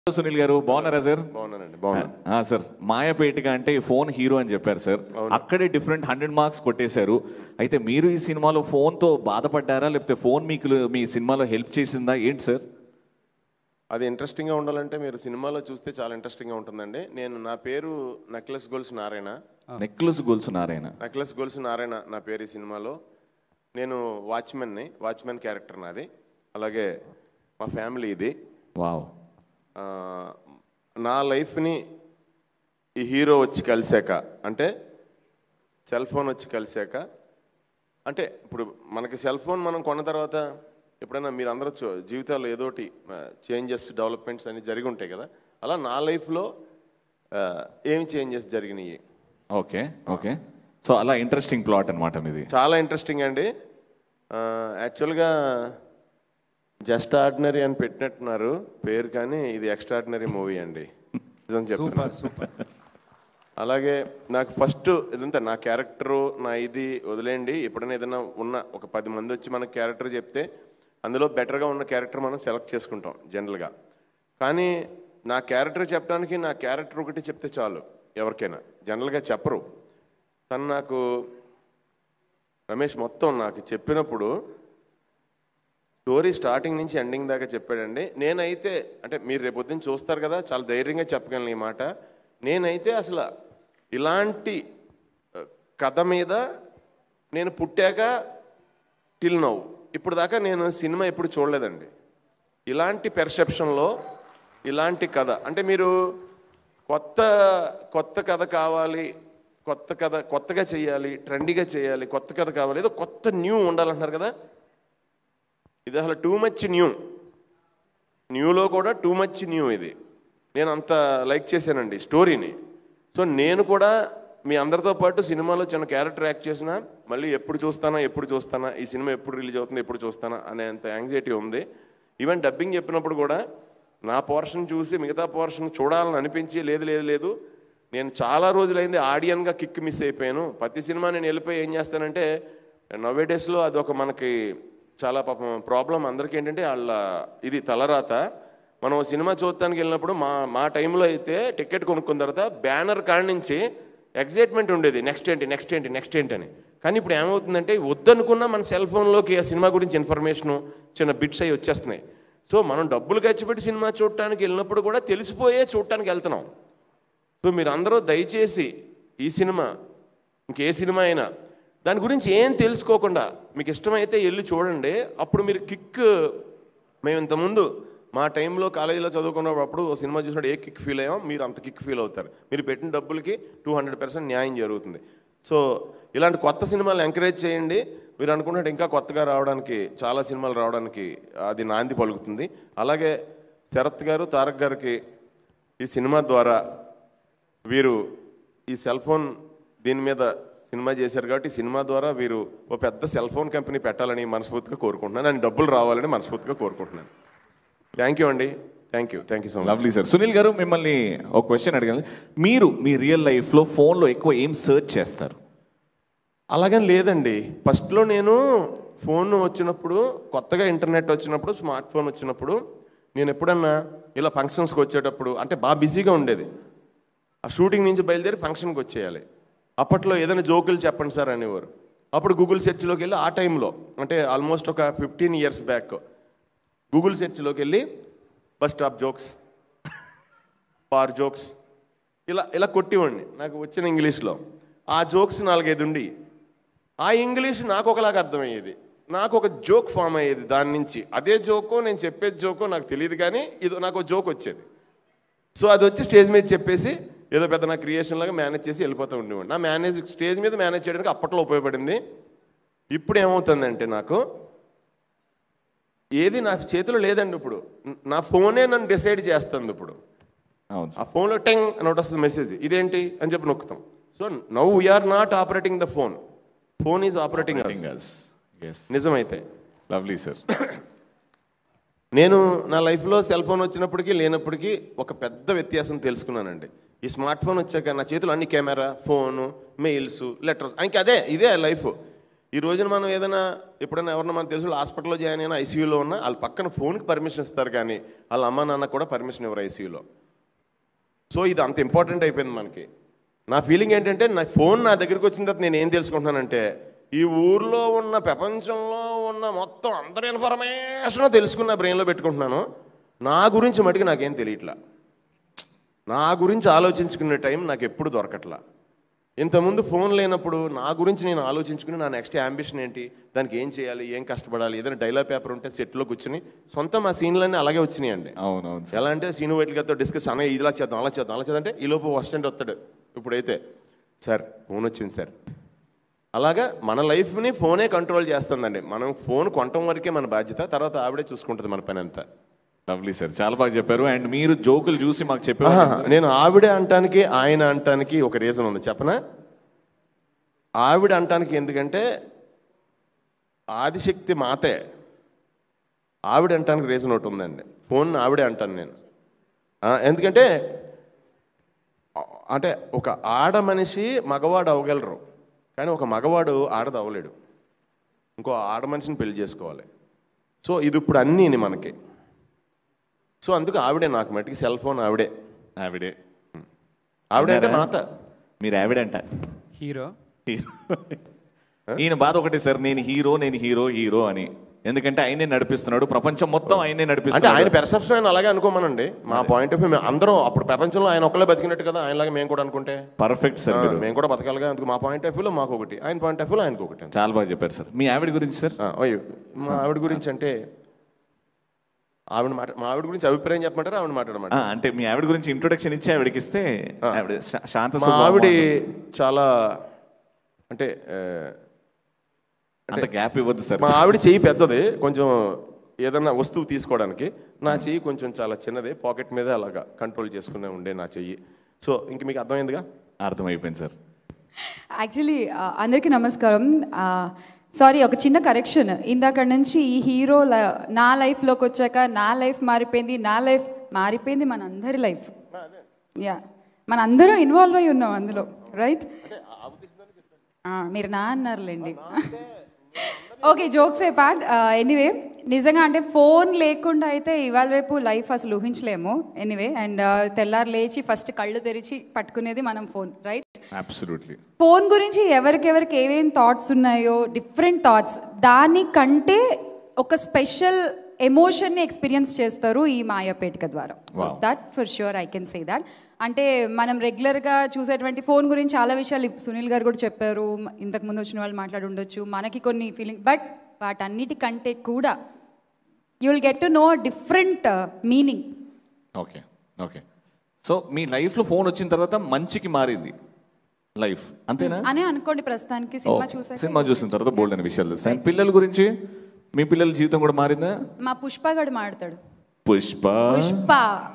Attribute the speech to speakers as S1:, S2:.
S1: సునీల్ గారు బాగున్నారా సార్
S2: బాగున్నానండి బాగున్నాను
S1: ఆ, సార్ మాయపేటిగా అంటే ఫోన్ హీరో అని చెప్పారు సార్ అక్కడే డిఫరెంట్ హండ్రెడ్ మార్క్స్ కొట్టేశారు అయితే మీరు ఈ సినిమాలో ఫోన్ తో బాధపడ్డారా లేకపోతే ఫోన్ మీకు మీ సినిమాలో హెల్ప్ చేసిందా ఏంటి సార్
S2: అది ఇంట్రెస్టింగ్గా ఉండాలంటే మీరు సినిమాలో చూస్తే చాలా ఇంట్రెస్టింగ్గా ఉంటుందండి నేను నా పేరు నెక్లెస్ గోల్స్ నారాయణ
S1: నెక్లెస్ గొలుసు నారాయణ
S2: నెక్లెస్ గోల్స్ నారాయణ నా పేరు ఈ సినిమాలో నేను వాచ్మెన్ని వాచ్మెన్ క్యారెక్టర్ నాది అలాగే మా ఫ్యామిలీ ఇది
S1: వావ్
S2: ఆ, నా లైఫ్ని ఈ హీరో వచ్చి కలిశాక అంటే సెల్ ఫోన్ వచ్చి కలిశాక అంటే ఇప్పుడు మనకి సెల్ ఫోన్ మనం కొన్న తర్వాత ఎప్పుడైనా మీరు అందరూ చూ- జీవితాల్లో ఏదోటి చేంజెస్ డెవలప్మెంట్స్ అన్ని జరిగి ఉంటాయి కదా అలా నా లైఫ్లో ఏం చేంజెస్ జరిగినాయి
S1: ఓకే ఓకే సో అలా ఇంట్రెస్టింగ్ ప్లాట్ అనమాట మీది
S2: చాలా ఇంట్రెస్టింగ్ అండి యాక్చువల్గా జస్ట్ ఆర్డినరీ అని పెట్టినట్టున్నారు పేరు కానీ ఇది ఎక్స్ట్రాడినరీ మూవీ అండి నిజం చెప్తున్నా అలాగే నాకు ఫస్ట్ ఇదంతా నా క్యారెక్టరు నా ఇది వదిలేయండి ఎప్పుడైనా ఏదైనా ఉన్న ఒక పది మంది వచ్చి మన క్యారెక్టర్ చెప్తే అందులో బెటర్గా ఉన్న క్యారెక్టర్ మనం సెలెక్ట్ చేసుకుంటాం జనరల్గా కానీ నా క్యారెక్టర్ చెప్పడానికి నా క్యారెక్టర్ ఒకటి చెప్తే చాలు ఎవరికైనా జనరల్గా చెప్పరు తను నాకు రమేష్ మొత్తం నాకు చెప్పినప్పుడు స్టోరీ స్టార్టింగ్ నుంచి ఎండింగ్ దాకా చెప్పాడండి నేనైతే అంటే మీరు రేపు పొద్దున్న చూస్తారు కదా చాలా ధైర్యంగా చెప్పగలను ఈ మాట నేనైతే అసలు ఇలాంటి ఆ, కథ మీద నేను పుట్టాక టిల్ నౌ ఇప్పుడు దాకా నేను సినిమా ఎప్పుడు చూడలేదండి ఇలాంటి పెర్సెప్షన్లో ఇలాంటి కథ అంటే మీరు కొత్త కొత్త కథ కావాలి కొత్త కథ కొత్తగా చేయాలి ట్రెండీగా చేయాలి కొత్త కథ కావాలి ఏదో కొత్త న్యూ ఉండాలంటున్నారు కదా ఇది అసలు టూ మచ్ న్యూ న్యూలో కూడా టూ మచ్ న్యూ ఇది నేను అంత లైక్ చేశానండి స్టోరీని సో నేను కూడా మీ అందరితో పాటు సినిమాలో చిన్న క్యారెక్టర్ యాక్ట్ చేసిన మళ్ళీ ఎప్పుడు చూస్తానా ఎప్పుడు చూస్తానా ఈ సినిమా ఎప్పుడు రిలీజ్ అవుతుంది ఎప్పుడు చూస్తానా అనేంత యాంగ్జైటీ ఉంది ఈవెన్ డబ్బింగ్ చెప్పినప్పుడు కూడా నా పోర్షన్ చూసి మిగతా పోర్షన్ చూడాలని అనిపించి లేదు లేదు లేదు నేను చాలా రోజులైంది ఆడియన్గా కిక్ మిస్ అయిపోయాను ప్రతి సినిమా నేను వెళ్ళిపోయి ఏం చేస్తానంటే నవ్వే డేస్లో అది ఒక మనకి చాలా పాపం ప్రాబ్లం అందరికీ ఏంటంటే వాళ్ళ ఇది తలరాత మనం ఓ సినిమా చూడటానికి వెళ్ళినప్పుడు మా మా టైంలో అయితే టికెట్ కొనుక్కున్న తర్వాత బ్యానర్ కాడి నుంచి ఎగ్జైట్మెంట్ ఉండేది నెక్స్ట్ ఏంటి నెక్స్ట్ ఏంటి నెక్స్ట్ ఏంటి అని కానీ ఇప్పుడు ఏమవుతుందంటే వద్దనుకున్నా మన సెల్ ఫోన్లోకి ఆ సినిమా గురించి ఇన్ఫర్మేషను చిన్న బిట్స్ అవి వచ్చేస్తున్నాయి సో మనం డబ్బులు ఖర్చు పెట్టి సినిమా చూడటానికి వెళ్ళినప్పుడు కూడా తెలిసిపోయే చూడటానికి వెళ్తున్నాం సో మీరు అందరూ దయచేసి ఈ సినిమా ఇంకే సినిమా అయినా దాని గురించి ఏం తెలుసుకోకుండా మీకు ఇష్టమైతే వెళ్ళి చూడండి అప్పుడు మీరు కిక్ మేము ఇంతకుముందు మా టైంలో కాలేజీలో చదువుకున్నప్పుడు ఓ సినిమా చూసినప్పుడు ఏ కిక్ ఫీల్ అయ్యాం మీరు అంత కిక్ ఫీల్ అవుతారు మీరు పెట్టిన డబ్బులకి టూ హండ్రెడ్ పర్సెంట్ న్యాయం జరుగుతుంది సో ఇలాంటి కొత్త సినిమాలు ఎంకరేజ్ చేయండి మీరు అనుకున్నట్టు ఇంకా కొత్తగా రావడానికి చాలా సినిమాలు రావడానికి అది నాంది పలుకుతుంది అలాగే శరత్ గారు తారక్ గారికి ఈ సినిమా ద్వారా వీరు ఈ సెల్ ఫోన్ దీని మీద సినిమా చేశారు కాబట్టి ఈ సినిమా ద్వారా వీరు ఓ పెద్ద సెల్ ఫోన్ కంపెనీ పెట్టాలని మనస్ఫూర్తిగా కోరుకుంటున్నాను అని డబ్బులు రావాలని మనస్ఫూర్తిగా కోరుకుంటున్నాను థ్యాంక్ యూ అండి thank you thank you so much
S1: lovely sir Sunil గారు మిమ్మల్ని ఒక క్వశ్చన్ అడగాలి మీరు మీ రియల్ లైఫ్లో ఫోన్లో ఎక్కువ ఏం సర్చ్ చేస్తారు
S2: అలాగని లేదండి ఫస్ట్లో నేను ఫోన్ వచ్చినప్పుడు కొత్తగా ఇంటర్నెట్ వచ్చినప్పుడు స్మార్ట్ ఫోన్ వచ్చినప్పుడు నేను ఎప్పుడన్నా ఇలా ఫంక్షన్స్కి వచ్చేటప్పుడు అంటే బాగా బిజీగా ఉండేది ఆ షూటింగ్ నుంచి బయలుదేరి ఫంక్షన్కి వచ్చేయాలి అప్పట్లో ఏదైనా జోకులు చెప్పండి సార్ అనేవారు అప్పుడు గూగుల్ సెర్చ్లోకి వెళ్ళి ఆ టైంలో అంటే ఆల్మోస్ట్ ఒక ఫిఫ్టీన్ ఇయర్స్ బ్యాక్ గూగుల్ సెర్చ్లోకి వెళ్ళి బస్ స్టాప్ జోక్స్ పార్ జోక్స్ ఇలా ఇలా కొట్టివ్వండి నాకు వచ్చిన ఇంగ్లీష్లో ఆ జోక్స్ నాలుగైదు ఉండి ఆ ఇంగ్లీష్ నాకు ఒకలాగా అర్థమయ్యేది నాకు ఒక జోక్ ఫామ్ అయ్యేది దాని నుంచి అదే జోకో నేను చెప్పేది జోకో నాకు తెలియదు కానీ ఇది నాకు ఒక జోక్ వచ్చేది సో అది వచ్చి స్టేజ్ మీద చెప్పేసి ఏదో పెద్ద నా క్రియేషన్ లాగా మేనేజ్ చేసి వెళ్ళిపోతూ ఉండేవాడు నా మేనేజ్ స్టేజ్ మీద మేనేజ్ చేయడానికి అప్పట్లో ఉపయోగపడింది ఇప్పుడు ఏమవుతుందంటే నాకు ఏది నా చేతిలో లేదండి ఇప్పుడు నా ఫోనే నన్ను డిసైడ్ చేస్తుంది ఇప్పుడు
S1: అవును
S2: ఆ ఫోన్లో టెంగ్ అని ఒకటి వస్తుంది మెసేజ్ ఇదేంటి అని చెప్పి నొక్కుతాం so now we're not operating the phone phone is operating
S1: yes
S2: నిజమైతే
S1: లవ్లీ సార్
S2: నేను నా లైఫ్లో సెల్ ఫోన్ వచ్చినప్పటికీ లేనప్పటికీ ఒక పెద్ద వ్యత్యాసం తెలుసుకున్నానండి ఈ స్మార్ట్ ఫోన్ వచ్చాక నా చేతిలో అన్ని కెమెరా ఫోను మెయిల్స్ లెటర్స్ ఇంక అదే ఇదే లైఫ్ ఈ రోజున మనం ఏదైనా ఎప్పుడైనా ఎవరన్నా మనకు తెలుసు హాస్పిటల్లో జాయిన్ అయినా ఐసీయూలో ఉన్నా వాళ్ళ పక్కన ఫోన్కి పర్మిషన్ ఇస్తారు కానీ వాళ్ళ అమ్మ నాన్న కూడా పర్మిషన్ ఇవ్వరు ఐసీయూలో సో ఇది అంత ఇంపార్టెంట్ అయిపోయింది మనకి నా ఫీలింగ్ ఏంటంటే నా ఫోన్ నా దగ్గరికి వచ్చిన తర్వాత నేను ఏం తెలుసుకుంటున్నానంటే ఈ ఊర్లో ఉన్న ప్రపంచంలో ఉన్న మొత్తం అందరి ఇన్ఫర్మేషన్ తెలుసుకున్న బ్రెయిన్లో పెట్టుకుంటున్నాను నా గురించి మటుకు నాకేం తెలియట్లా నా గురించి ఆలోచించుకునే టైం నాకు ఎప్పుడు దొరకట్లా ఇంతకుముందు ఫోన్ లేనప్పుడు నా గురించి నేను ఆలోచించుకుని నా నెక్స్ట్ అంబిషన్ ఏంటి దానికి ఏం చేయాలి ఏం కష్టపడాలి ఏదైనా డైలాగ్ పేపర్ ఉంటే సెట్లో కూర్చుని సొంతం ఆ సీన్లన్నీ అలాగే వచ్చినాయండి
S1: అవునవును సార్
S2: ఎలా అంటే సీను వైట్ గారితో డిస్కస్ అనే ఇలా చేద్దాం అలా చేద్దాం అలా చేద్దాం అంటే ఈ లోపు అసిస్టెంట్ వస్తాడు ఇప్పుడైతే సార్ ఫోన్ వచ్చింది సార్ అలాగా మన లైఫ్ని ఫోనే కంట్రోల్ చేస్తుందండి మనం ఫోన్ కొనటం వరకే మన బాధ్యత తర్వాత ఆవిడే చూసుకుంటుంది మన పని అంతా
S1: లవ్లీ సార్ చాలా బాగా చెప్పారు అండ్ మీరు జోకులు చూసి మాకు చెప్పారు
S2: ఆహా, నేను ఆవిడే అంటానికి ఆయన అంటానికి ఒక రీజన్ ఉంది చెప్పనా ఆవిడ అంటానికి ఎందుకంటే ఆదిశక్తి మాతే ఆవిడ అంటానికి రీజన్ ఒకటి ఉందండి ఫోన్ ఆవిడే అంటాను నేను ఆ, ఎందుకంటే ఆ, అంటే ఒక ఆడ మనిషి మగవాడు అవ్వగలరు కానీ ఒక మగవాడు ఆడది అవ్వలేడు ఇంకో ఆడ మనిషిని పెళ్లి చేసుకోవాలి సో ఇది ఇప్పుడు అన్నీ మనకి సో అందుకు ఆవిడే నాకు మట్టికి సెల్ ఫోన్ ఆవిడే
S1: ఆవిడే
S2: ఆవిడ అంటే మాత
S1: మీరు ఆవిడంట
S3: హీరో
S1: హీరో ఈయన బాధ ఒకటే సార్ నేను హీరో నేను హీరో హీరో అని ఎందుకంటే ఆయనే నడిపిస్తున్నాడు ప్రపంచం మొత్తం ఆయనే
S2: అంటే ఆయన
S1: నడిపిస్తున్నాడు
S2: పెర్సెప్షన్ ఆయన అలాగే అనుకోమనండి మా పాయింట్ ఆఫ్ వ్యూ అందరం అప్పుడు ప్రపంచంలో ఆయన ఒక్కలే బతికినట్టు కదా ఆయనలాగా మేము కూడా అనుకుంటే
S1: పర్ఫెక్ట్ సార్
S2: ఆ,
S1: మీరు
S2: మేము కూడా బతకాలిగా అందుకు మా పాయింట్ ఆఫ్ వ్యూలో మాకు ఒకటి ఆయన పాయింట్ ఆఫ్ వ్యూలో ఆయనకు ఒకటి
S1: చాలా బాగా చెప్పారు సార్ మీ ఆవిడ గురించి సార్
S2: ఆ, అయ్యో మా ఆవిడ గురించి అంటే ఆవిడ మాట మా ఆవిడ గురించి అభిప్రాయం చెప్పమంటారా ఆవిడ
S1: ఆ,
S2: మాట్లాడమంటారా
S1: అంటే మీ ఆవిడ గురించి ఇంట్రొడక్షన్ ఇచ్చి ఆవిడకి ఇస్తే ఆవిడ శా- శాంత
S2: మా
S1: స్వభావం
S2: ఆవిడ
S1: అంటారు.
S2: చాలా అంటే ఆ,
S1: అంత గ్యాప్ ఇవ్వద్దు సార్
S2: మా ఆవిడ చెయ్యి పెద్దది కొంచెం ఏదన్నా వస్తువు తీసుకోవడానికి నా చెయ్యి కొంచెం చాలా చిన్నది పాకెట్ మీద అలాగా కంట్రోల్ చేసుకునే ఉండే నా చెయ్యి సో ఇంక మీకు అర్థమైందిగా
S1: అర్థమైపోయింది సార్
S4: యాక్చువల్లీ అందరికీ నమస్కారం సారీ ఒక చిన్న కరెక్షన్ ఇందాక నుంచి ఈ హీరో ల- నా లైఫ్లోకి వచ్చాక నా లైఫ్ మారిపోయింది నా లైఫ్ మారిపోయింది మన అందరి లైఫ్ యా మన అందరం ఇన్వాల్వ్ అయి ఉన్నాం అందులో రైట్ మీరు నా అన్నారులేండి okay jokes apart anyway నిజంగా అంటే ఫోన్ లేకుండా అయితే ఇవాళ రేపు లైఫ్ అసలు ఊహించలేము ఎనీవే అండ్ తెల్లారు లేచి ఫస్ట్ కళ్ళు తెరిచి పట్టుకునేది మనం ఫోన్ రైట్
S1: అబ్సల్యూట్లీ
S4: ఫోన్ గురించి ఎవరికెవరికి ఏమేం థాట్స్ ఉన్నాయో డిఫరెంట్ థాట్స్ దానికంటే ఒక స్పెషల్ ఎమోషన్ని ఎక్స్పీరియన్స్ చేస్తారు ఈ మాయాపేటిక ద్వారా so
S1: Wow.
S4: That for sure I can say that అంటే మనం రెగ్యులర్గా చూసేటువంటి ఫోన్ గురించి చాలా విషయాలు ఇప్- సునీల్ గారు కూడా చెప్పారు మ- ఇంతకు ముందు వచ్చిన వాళ్ళు మాట్లాడి ఉండొచ్చు మనకి కొన్ని ఫీలింగ్ బట్ వాటన్నిటికంటే కూడా you will get to know different meaning
S1: okay okay so మీ లైఫ్లో ఫోన్ వచ్చిన తర్వాత మంచికి మారింది లైఫ్ అంతేనా
S4: అనే అనుకోండి ప్రస్తుతానికి
S1: ఓ,
S4: సినిమా చూసాక
S1: సినిమా చూసిన తర్వాత బోల్డ్ అనే విషయాలు తెలుస్తాయి పిల్లల గురించి మీ పిల్లల జీవితం కూడా మారిందా
S4: మా పుష్పగాడు మాడతాడు
S1: పుష్ప
S4: పుష్ప